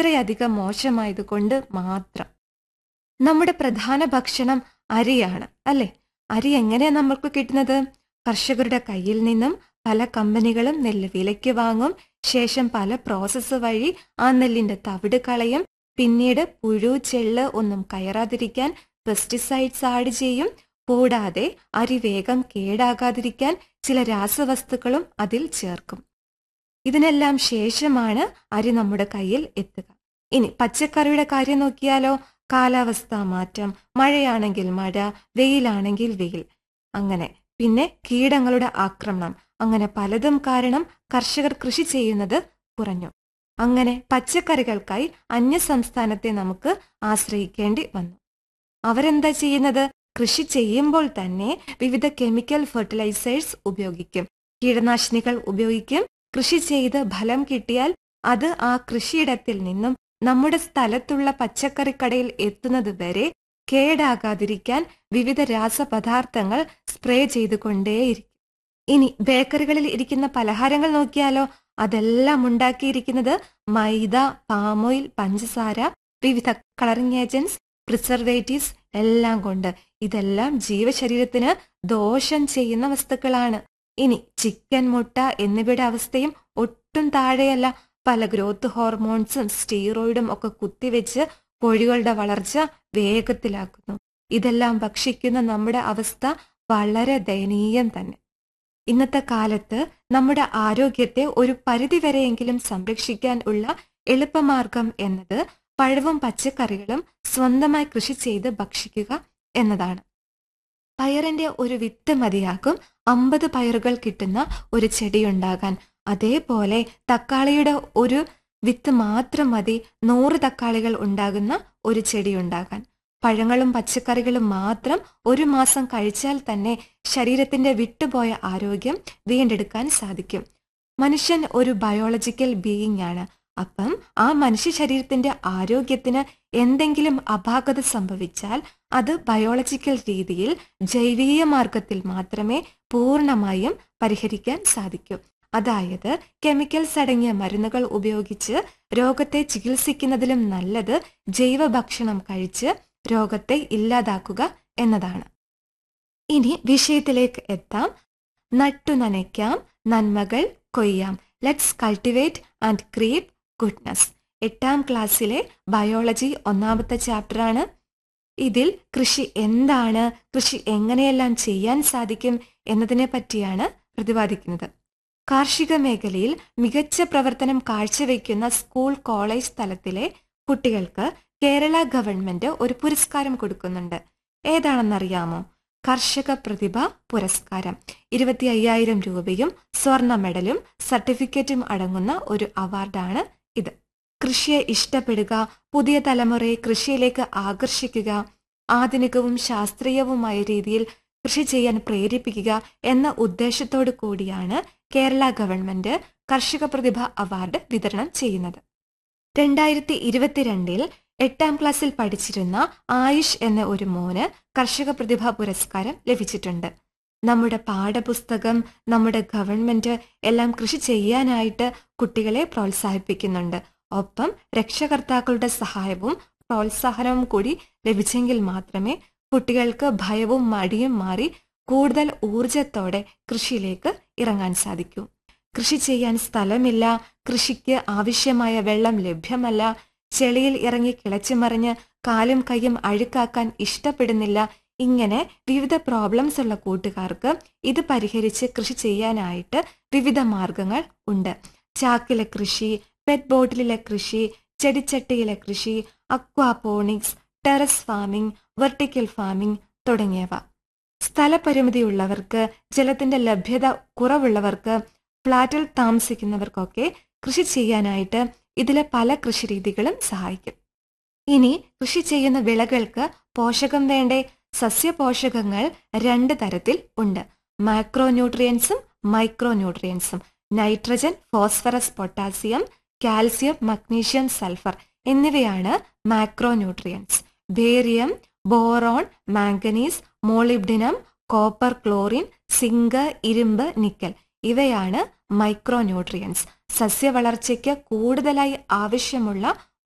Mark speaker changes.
Speaker 1: അത്രയധികം മോശമായതുകൊണ്ട് മാത്രം നമ്മുടെ പ്രധാന ഭക്ഷണം അരിയാണ് അല്ലെ അരി എങ്ങനെയാ നമ്മൾക്ക് കിട്ടുന്നത് കർഷകരുടെ കയ്യിൽ നിന്നും പല കമ്പനികളും നെല്ല് വിലയ്ക്ക് വാങ്ങും ശേഷം പല പ്രോസസ്സ് വഴി ആ നെല്ലിന്റെ തവിട് കളയും പിന്നീട് പുഴു ചെള്ള് ഒന്നും കയറാതിരിക്കാൻ പെസ്റ്റിസൈഡ്സ് ആഡ് ചെയ്യും കൂടാതെ അരി വേഗം കേടാകാതിരിക്കാൻ ചില രാസവസ്തുക്കളും അതിൽ ചേർക്കും ഇതിനെല്ലാം ശേഷമാണ് അരി നമ്മുടെ കയ്യിൽ എത്തുക ഇനി പച്ചക്കറിയുടെ കാര്യം നോക്കിയാലോ കാലാവസ്ഥാ മാറ്റം മഴയാണെങ്കിൽ മഴ വെയിലാണെങ്കിൽ വെയിൽ അങ്ങനെ പിന്നെ കീടങ്ങളുടെ ആക്രമണം അങ്ങനെ പലതും കാരണം കർഷകർ കൃഷി ചെയ്യുന്നത് കുറഞ്ഞു അങ്ങനെ പച്ചക്കറികൾക്കായി അന്യ സംസ്ഥാനത്തെ നമുക്ക് ആശ്രയിക്കേണ്ടി വന്നു അവരെന്താ ചെയ്യുന്നത് കൃഷി ചെയ്യുമ്പോൾ തന്നെ വിവിധ കെമിക്കൽ ഫെർട്ടിലൈസേഴ്സ് ഉപയോഗിക്കും കീടനാശിനികൾ ഉപയോഗിക്കും കൃഷി ചെയ്ത് ഫലം കിട്ടിയാൽ അത് ആ കൃഷിയിടത്തിൽ നിന്നും നമ്മുടെ സ്ഥലത്തുള്ള പച്ചക്കറിക്കടയിൽ എത്തുന്നത് വരെ കേടാകാതിരിക്കാൻ വിവിധ രാസപദാർത്ഥങ്ങൾ സ്പ്രേ ചെയ്തുകൊണ്ടേയിരിക്കും ഇനി ബേക്കറികളിൽ ഇരിക്കുന്ന പലഹാരങ്ങൾ നോക്കിയാലോ അതെല്ലാം ഉണ്ടാക്കിയിരിക്കുന്നത് മൈദ പാമോയിൽ പഞ്ചസാര വിവിധ കളറിംഗ് ഏജൻസ് പ്രിസർവേറ്റീവ്സ് എല്ലാം കൊണ്ട് ഇതെല്ലാം ജീവശരീരത്തിന് ദോഷം ചെയ്യുന്ന വസ്തുക്കളാണ് ഇനി ചിക്കൻ മുട്ട എന്നിവയുടെ അവസ്ഥയും ഒട്ടും താഴെയല്ല പല ഗ്രോത്ത് ഹോർമോൺസും സ്റ്റീറോയിഡും ഒക്കെ കുത്തിവെച്ച് കോഴികളുടെ വളർച്ച വേഗത്തിലാക്കുന്നു ഇതെല്ലാം ഭക്ഷിക്കുന്ന നമ്മുടെ അവസ്ഥ വളരെ ദയനീയം തന്നെ ഇന്നത്തെ കാലത്ത് നമ്മുടെ ആരോഗ്യത്തെ ഒരു പരിധിവരെയെങ്കിലും സംരക്ഷിക്കാൻ ഉള്ള എളുപ്പമാർഗം എന്നത് പഴവും പച്ചക്കറികളും സ്വന്തമായി കൃഷി ചെയ്ത് ഭക്ഷിക്കുക എന്നതാണ് പയറിന്റെ ഒരു വിത്ത് മതിയാകും അമ്പത് പയറുകൾ കിട്ടുന്ന ഒരു ചെടിയുണ്ടാകാൻ അതേപോലെ തക്കാളിയുടെ ഒരു വിത്ത് മാത്രം മതി നൂറ് തക്കാളികൾ ഉണ്ടാകുന്ന ഒരു ചെടി ഉണ്ടാകാൻ പഴങ്ങളും പച്ചക്കറികളും മാത്രം ഒരു മാസം കഴിച്ചാൽ തന്നെ ശരീരത്തിന്റെ വിട്ടുപോയ ആരോഗ്യം വീണ്ടെടുക്കാൻ സാധിക്കും മനുഷ്യൻ ഒരു ബയോളജിക്കൽ ബീയിങ് ആണ് അപ്പം ആ മനുഷ്യ ശരീരത്തിന്റെ ആരോഗ്യത്തിന് എന്തെങ്കിലും അപാകത സംഭവിച്ചാൽ അത് ബയോളജിക്കൽ രീതിയിൽ ജൈവീയ മാർഗത്തിൽ മാത്രമേ പൂർണ്ണമായും പരിഹരിക്കാൻ സാധിക്കൂ അതായത് കെമിക്കൽസ് അടങ്ങിയ മരുന്നുകൾ ഉപയോഗിച്ച് രോഗത്തെ ചികിത്സിക്കുന്നതിലും നല്ലത് ജൈവ ഭക്ഷണം കഴിച്ച് രോഗത്തെ ഇല്ലാതാക്കുക എന്നതാണ് ഇനി വിഷയത്തിലേക്ക് എത്താം നട്ടു നനയ്ക്കാം നന്മകൾ കൊയ്യാം let's cultivate and create goodness എട്ടാം ക്ലാസ്സിലെ ബയോളജി ഒന്നാമത്തെ ചാപ്റ്ററാണ് ഇതിൽ കൃഷി എന്താണ് കൃഷി എങ്ങനെയെല്ലാം ചെയ്യാൻ സാധിക്കും എന്നതിനെ പറ്റിയാണ് പ്രതിപാദിക്കുന്നത് കാർഷിക മേഖലയിൽ മികച്ച പ്രവർത്തനം കാഴ്ചവെക്കുന്ന സ്കൂൾ കോളേജ് തലത്തിലെ കുട്ടികൾക്ക് കേരള ഗവൺമെന്റ് ഒരു പുരസ്കാരം കൊടുക്കുന്നുണ്ട് ഏതാണെന്നറിയാമോ കർഷക പ്രതിഭ പുരസ്കാരം ഇരുപത്തി അയ്യായിരം രൂപയും സ്വർണ്ണ മെഡലും സർട്ടിഫിക്കറ്റും അടങ്ങുന്ന ഒരു അവാർഡാണ് ഇത് കൃഷിയെ ഇഷ്ടപ്പെടുക പുതിയ തലമുറയെ കൃഷിയിലേക്ക് ആകർഷിക്കുക ആധുനികവും ശാസ്ത്രീയവുമായ രീതിയിൽ കൃഷി ചെയ്യാൻ പ്രേരിപ്പിക്കുക എന്ന ഉദ്ദേശത്തോടു കൂടിയാണ് കേരള ഗവൺമെന്റ് കർഷക പ്രതിഭ അവാർഡ് വിതരണം ചെയ്യുന്നത് രണ്ടായിരത്തി ഇരുപത്തിരണ്ടിൽ എട്ടാം ക്ലാസ്സിൽ പഠിച്ചിരുന്ന ആയുഷ് എന്ന ഒരു മോന് കർഷക പ്രതിഭ പുരസ്കാരം ലഭിച്ചിട്ടുണ്ട് നമ്മുടെ പാഠപുസ്തകം നമ്മുടെ ഗവൺമെന്റ് എല്ലാം കൃഷി ചെയ്യാനായിട്ട് കുട്ടികളെ പ്രോത്സാഹിപ്പിക്കുന്നുണ്ട് ഒപ്പം രക്ഷകർത്താക്കളുടെ സഹായവും പ്രോത്സാഹനവും കൂടി ലഭിച്ചെങ്കിൽ മാത്രമേ കുട്ടികൾക്ക് ഭയവും മടിയും മാറി കൂടുതൽ ഊർജത്തോടെ കൃഷിയിലേക്ക് ഇറങ്ങാൻ സാധിക്കൂ കൃഷി ചെയ്യാൻ സ്ഥലമില്ല കൃഷിക്ക് ആവശ്യമായ വെള്ളം ലഭ്യമല്ല ചെളിയിൽ ഇറങ്ങി കിളച്ചുമറിഞ്ഞ് കാലും കൈയും അഴുക്കാക്കാൻ ഇഷ്ടപ്പെടുന്നില്ല ഇങ്ങനെ വിവിധ പ്രോബ്ലംസ് ഉള്ള കൂട്ടുകാർക്ക് ഇത് പരിഹരിച്ച് കൃഷി ചെയ്യാനായിട്ട് വിവിധ മാർഗങ്ങൾ ഉണ്ട് ചാക്കിലെ കൃഷി പെറ്റ് ബോട്ടിലെ കൃഷി ചെടിച്ചട്ടിയിലെ കൃഷി aquaponics terrace farming vertical farming തുടങ്ങിയവ സ്ഥലപരിമിതിയുള്ളവർക്ക് ജലത്തിന്റെ ലഭ്യത കുറവുള്ളവർക്ക് ഫ്ലാറ്റിൽ താമസിക്കുന്നവർക്കൊക്കെ കൃഷി ചെയ്യാനായിട്ട് ഇതിലെ പല കൃഷിരീതികളും സഹായിക്കും ഇനി കൃഷി ചെയ്യുന്ന വിളകൾക്ക് പോഷകം വേണ്ടേ സസ്യപോഷകങ്ങൾ രണ്ട് തരത്തിൽ ഉണ്ട് മാക്രോ ന്യൂട്രിയൻസും മൈക്രോ ന്യൂട്രിയൻസും nitrogen phosphorus potassium calcium magnesium sulphur എന്നിവയാണ് macro nutrients barium boron manganese molybdenum copper chlorine zinc ഇരുമ്പ് നിക്കൽ ഇവയാണ് മൈക്രോ ന്യൂട്രിയൻസ് സസ്യവളർച്ചയ്ക്ക് കൂടുതലായി ആവശ്യമുള്ള